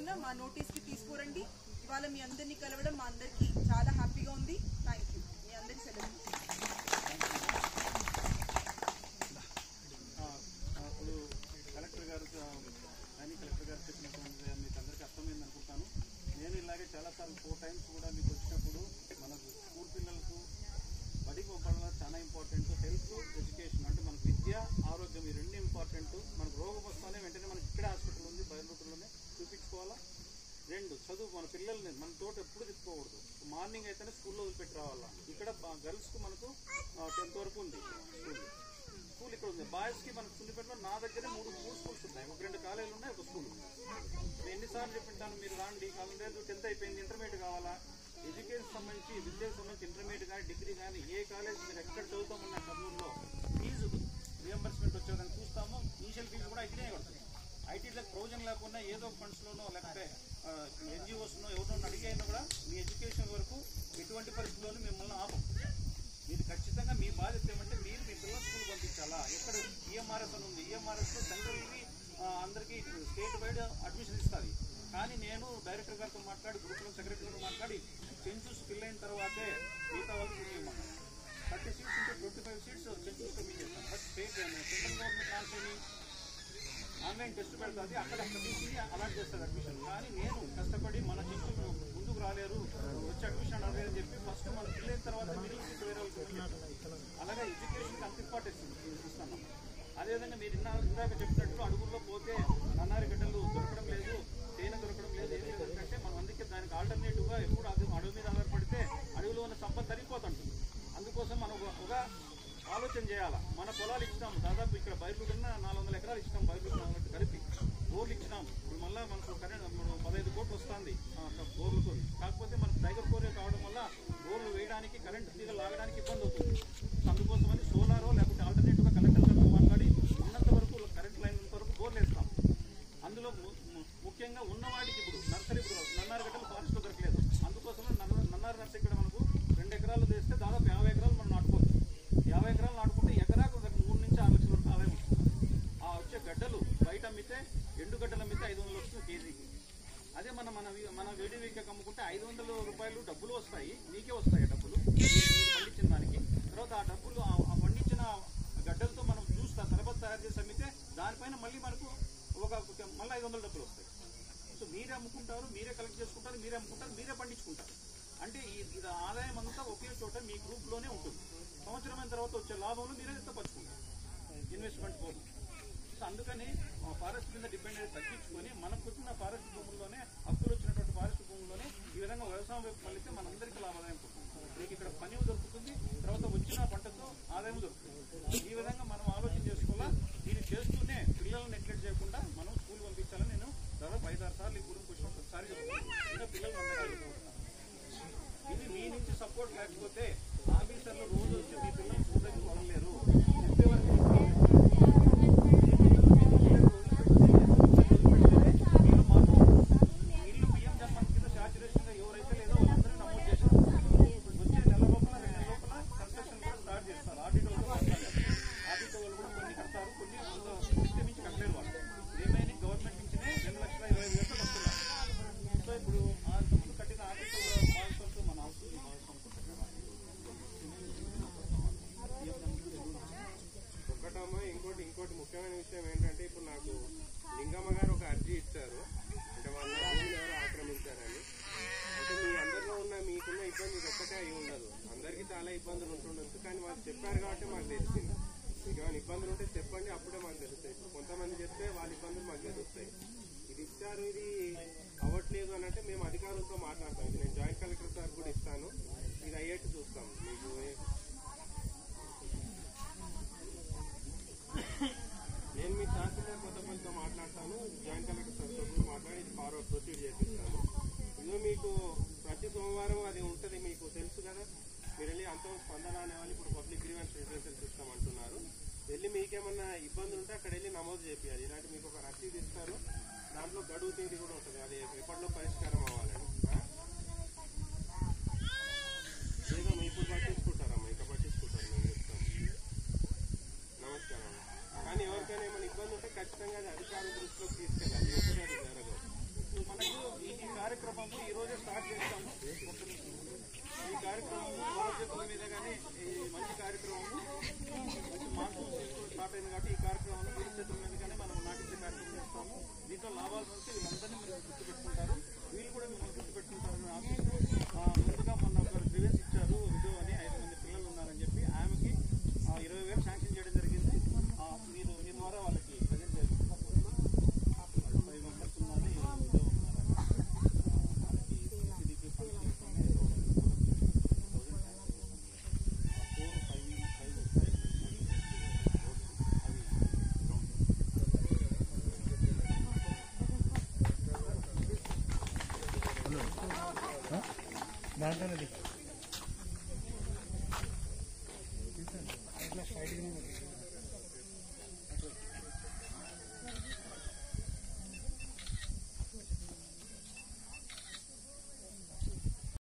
తప్పకుండా మా నోటీస్కి తీసుకురండి ఇవాళ మీ అందరినీ కలవడం మా అందరికీ చాలా హ్యాపీగా ఉంది థ్యాంక్ యూ మీ అందరికీ సెలవు ఆ, అప్పుడు కలెక్టర్ గారు కానీ కలెక్టర్ గారు చెప్పినటువంటి మీకు అందరికీ అర్థమైంది అనుకుంటాను నేను ఇలాగే చాలాసార్లు ఫోర్ టైమ్స్ కూడా మీకు వచ్చినప్పుడు మన స్కూల్ పిల్లలకు బడికి పంపడం చాలా ఇంపార్టెంట్ హెల్త్ ఎడ్యుకేషన్ అంటే మనకు విద్య ఆరోగ్యం ఈ రెండు ఇంపార్టెంట్ మనకు రోగం వస్తానే వెంటనే మనకి ఇక్కడ హాస్పిటల్ ఉంది బయలుదేరులోనే చూపించుకోవాలా రెండు చదువు మన పిల్లల్ని మన తోట ఎప్పుడు తిప్పుకోకూడదు మార్నింగ్ అయితేనే స్కూల్లో వదిలిపెట్టి రావాలా ఇక్కడ గర్ల్స్కు మనకు టెన్త్ వరకు ఉంది స్కూల్ స్కూల్ ఇక్కడ ఉంది బాయ్స్ కి మనకు సున్నిపేటలో నా దగ్గరే మూడు మూడు స్కూల్స్ ఉన్నాయి ఒక రెండు కాలేజీలు ఉన్నాయి ఒక స్కూల్ ఉంది నేను ఎన్నిసార్లు చెప్పింటాను మీరు రాండి కాలం లేదు టెన్త్ అయిపోయింది ఇంటర్మీడియట్ కావాలా ఎడ్యుకేషన్ సంబంధించి విద్యకు సంబంధించి ఇంటర్మీడియట్ కానీ డిగ్రీ కానీ ఏ కాలేజ్ మీరు ఎక్కడ చదువుతామన్న కర్నూలులో ఫీజు రియంబర్స్మెంట్ వచ్చేదాన్ని చూస్తాము ఇనిషియల్ ఫీజు కూడా ఇక్కడే కొడతాయి ఐటీలకు ప్రయోజనం లేకుండా ఏదో ఫండ్స్లోనో లేకపోతే ఎన్జిఓస్నో ఎవరినో అడిగి అయినా కూడా మీ ఎడ్యుకేషన్ వరకు ఎటువంటి పరిస్థితుల్లోనూ మిమ్మల్ని ఆపం మీరు ఖచ్చితంగా మీ బాధ్యత ఏమంటే మీరు మీ పిల్లల స్కూల్ పంపించాలా ఎక్కడ ఈఎంఆర్ఎస్ అని ఉంది ఈఎంఆర్ఎస్ సెంట్రల్కి అందరికీ స్టేట్ వైడ్ అడ్మిషన్ ఇస్తుంది కానీ నేను డైరెక్టర్ గారితో మాట్లాడి గ్రూప్లో సెక్రటరీతో మాట్లాడి సెన్సూస్ ఫిల్ అయిన తర్వాతే మిగతా వాళ్ళకి ఇవ్వమన్నాను థర్టీ సీట్స్ ఉంటే ట్వంటీ ఫైవ్ సీట్స్ సెన్సూస్ కమిట్ చేస్తాను బట్ స్టేట్ సెంట్రల్ గవర్నమెంట్ ఆల్సోని ఆన్లైన్ టెస్ట్ పెడుతుంది అక్కడ అక్కడ తీసి అలాట్ చేస్తుంది అడ్మిషన్ కానీ నేను కష్టపడి మన చెట్లు ముందుకు రాలేరు వచ్చి అడ్మిషన్ అడగలేదు అని చెప్పి ఫస్ట్ మన పిల్లల తర్వాత మిడిల్ సీట్ వేరే వాళ్ళకి వదిలేస్తాం. అలాగే ఎడ్యుకేషన్కి అంత ఇంపార్టెన్స్ ఇస్తున్నాం అదేవిధంగా మీరు ఇన్నా ఇందాక చెప్పినట్టు అడుగుల్లో పోతే నన్నారి గడ్డలు దొరకడం లేదు తేనె దొరకడం లేదు ఏం లేదు ఎందుకంటే మనం అందుకే దానికి ఆల్టర్నేటివ్గా ఎప్పుడు అది అడవి మీద ఆధారపడితే అడవిలో ఉన్న సంపద తరిగిపోతుంటుంది అందుకోసం మనం ఒక- ఒక ఆలోచన చేయాలా మన పొలాలు ఇచ్చినాం దాదాపు ఇక్కడ బయలు కన్నా నాలుగు వందల ఎకరాలు ఇచ్చినాం బయలు నాలుగు కలిపి బోర్లు ఇచ్చినాం ఇప్పుడు మళ్ళీ మనకు కరెంట్ మనం పదహైదు కోట్లు వస్తుంది బోర్లతో కాకపోతే మనకు టైగర్ కోరే కావడం వల్ల బోర్లు వేయడానికి కరెంట్ తీగలు లాగడానికి ఇబ్బంది అవుతుంది సో అందుకోసమని సోలారో లేకపోతే ఆల్టర్నేటివ్గా కలెక్టర్ గారితో మాట్లాడి ఉన్నంత వరకు కరెంట్ లైన్ ఉన్నంత వరకు బోర్లు వేస్తాం అందులో ము- ము- ముఖ్యంగా ఉన్న వాటికి ఇప్పుడు నర్సరీ ఇప్పుడు నన్నారు గట్టలు ఫారెస్ట్ దొరకలేదు అందుకోసమే నన్న- నన్నారు నర్సరీ ఇక్కడ మనకు రెండు ఎకరాలు తెస్తే దాదాపు యాభై ఎకరాలు మనం నాటుకోవచ్చు యాభై ఎకరాలు నాటుకుంటే ఎకరాకు ఒక మూడు నుంచి ఆరు లక్షల వరకు ఆదాయం వస్తుంది ఆ వచ్చే గడ్డలు బయట అమ్మితే ఎండు గడ్డలు అమ్మితే ఐదు వందలు వస్తుంది కేజీకి అదే మన మన వి- మన వేడి వీకకి అమ్ముకుంటే ఐదు వందల రూపాయలు డబ్బులు వస్తాయి మీకే వస్తాయి ఆ డబ్బులు మీరు పండించిన దానికి తర్వాత ఆ డబ్బులు ఆ ఆ పండించిన గడ్డలతో మనం జ్యూస్ సరబత్ తయారు చేసి అమ్మితే దానిపైన మళ్ళీ మనకు ఒక ఒక- మళ్ళీ ఐదు వందల డబ్బులు వస్తాయి సో మీరే అమ్ముకుంటారు మీరే కలెక్ట్ చేసుకుంటారు మీరే అమ్ముకుంటారు మీరే పండించుకుంటారు అంటే ఈ ఇది ఆదాయం అంతా ఒకే చోట మీ గ్రూప్లోనే ఉంటుంది సంవత్సరం అయిన తర్వాత వచ్చే లాభంలో మీరే పంచుకుంటారు ఇన్వెస్ట్మెంట్ పోదు సో అందుకని ఫారెస్ట్ మీద డిపెండ్ అయితే తగ్గించుకొని మనకు వచ్చిన ఫారెస్ట్ భూముల్లోనే హక్కులు వచ్చినటువంటి ఫారెస్ట్ భూముల్లోనే ఈ విధంగా వ్యవసాయం వైపు మళ్ళీ మనందరికీ లాభాదాయం పుట్టింది మీకు ఇక్కడ పని దొరుకుతుంది తర్వాత వచ్చిన పంటతో ఆదాయం దొరుకుతుంది ఈ విధంగా మనం ఆలోచన చేసుకోవాలా దీన్ని చేస్తూనే పిల్లల్ని నెగ్లెక్ట్ చేయకుండా మనం స్కూల్ పంపించాలని నేను దాదాపు ఐదు ఆరు సార్లు ఈ గురించి వచ్చిన ఒకసారి చెప్తున్నాను ఇంకా పిల్లలు అందరికీ ఇది మీ నుంచి సపోర్ట్ లేకపోతే ఆఫీసర్లు రోజు వచ్చి మీ పిల్లలు స్కూల్కి వదలలేరు చెప్పేవారు ఇల్లు బియ్యం జన్మం కింద సాచురేషన్ ఎవరైతే లేదో వాళ్ళందరూ నమోదు చేశారు వచ్చే నెల లోపల రెండు నెలల లోపల కన్స్ట్రక్షన్ కూడా స్టార్ట్ చేస్తారు ఆడిట్ వాళ్ళు కూడా మాట్లాడారు. ఆడిట్ వాళ్ళు కూడా కొన్ని కడతారు కొన్ని సిస్టమ్ నుంచి కట్టలేరు వాళ్ళు ఏమైనా గవర్నమెంట్ నుంచినే రెండు లక్షల ఇరవై ఐదు వేలు వస్తున్నారు సో ఇప్పుడు ఆ డబ్బులు కట్టిన ఆడిట్ బాధితులతో మన అవసరం ఒకటమ్మా ఇంకోటి ఇంకోటి ముఖ్యమైన విషయం ఏంటంటే ఇప్పుడు నాకు లింగమ్మ గారు ఒక అర్జీ ఇచ్చారు అంటే వాళ్ళ భూమిని ఎవరు ఆక్రమించారని అంటే మీ అందరిలో ఉన్న మీకున్న ఇబ్బంది ఇది ఒక్కటే అయి ఉండదు అందరికీ చాలా ఇబ్బందులు ఉంటుండొచ్చు కానీ వాళ్ళు చెప్పారు కాబట్టి మాకు తెలిసింది మీకు ఏమైనా ఇబ్బందులు ఉంటే చెప్పండి అప్పుడే మాకు తెలుస్తాయి ఇప్పుడు కొంతమంది చెప్తే వాళ్ళ ఇబ్బందులు మాకు తెలుస్తాయి ఇది ఇచ్చారు ఇది అవ్వట్లేదు అని అంటే మేము అధికారులతో మాట్లాడతాం ఇది నేను జాయింట్ కలెక్టర్ సార్ కూడా ఇస్తాను ఇది అయ్యేట్టు చూస్తాం మీకు ఏ- నేను మీ తహసీల్దార్ కొత్తపల్లితో మాట్లాడతాను జాయింట్ కలెక్టర్ సార్తో కూడా మాట్లాడి ఫార్వర్డ్ ప్రొసీడ్ చేపిస్తాను ఇదిగో మీకు ప్రతి సోమవారం అది ఉంటుంది మీకు తెలుసు కదా మీరు వెళ్ళి అంత స్పందన అనే వాళ్ళు ఇప్పుడు పబ్లిక్ గ్రీవెన్స్ రిజల్యూషన్ సిస్టమ్ అంటున్నారు వెళ్ళి మీకేమన్నా ఇబ్బందులు ఉంటే అక్కడ వెళ్ళి నమోదు చేపియాలి ఇలాంటి మీకు ఒక రసీదు ఇస్తారు దాంట్లో గడువు తేదీ కూడా ఉంటుంది అది ఎప్పటిలో పరిష్కారం అవ్వాలని ఆ? ఏదో మీ ఇప్పుడు పట్టించుకుంటారమ్మా ఇంకా పట్టించుకుంటారు మేము చెప్తాం నమస్కారం కానీ ఎవరికైనా ఏమైనా ఇబ్బంది ఉంటే ఖచ్చితంగా అది అధికారుల దృష్టిలోకి తీసుకెళ్ళాలి ఒకటే అది జరగదు మనకు కార్యక్రమము ఈ రోజే స్టార్ట్ చేస్తాము ఈ కార్యక్రమం బాధ్యతల మీద కానీ ఈ మంచి కార్యక్రమము మంచి మాన్సూన్ సీజన్ స్టార్ట్ అయింది కాబట్టి ఈ కార్యక్రమాన్ని భవిష్యత్తు మీద కానీ మనం నాటించే కార్యక్రమం చేస్తాము దీంతో లాభాలు నుంచి వీళ్ళందరినీ మీరు గుర్తుపెట్టుకుంటారు వీళ్ళు కూడా మిమ్మల్ని గుర్తుపెట్టుకుంటారని ఆశిస్తూ ఆ, ముందుగా మొన్న ఒక గ్రీవెన్స్ ఇచ్చారు విడో అని ఐదు మంది పిల్లలు ఉన్నారని చెప్పి ఆమెకి ఆ, ఇరవై వేలు శాంక్షన్ చేయడం జరిగింది ఆ, మీరు మీ ద్వారా వాళ్ళకి ప్రజెంట్ చేస్తారు ఫైవ్ మెంబర్స్ ఉన్నది విడో ఉన్నారు వాళ్ళకి సిసిడిపి ఫండ్స్ తీసుకొని ఏదో thousand four five five five దాంట్లోనే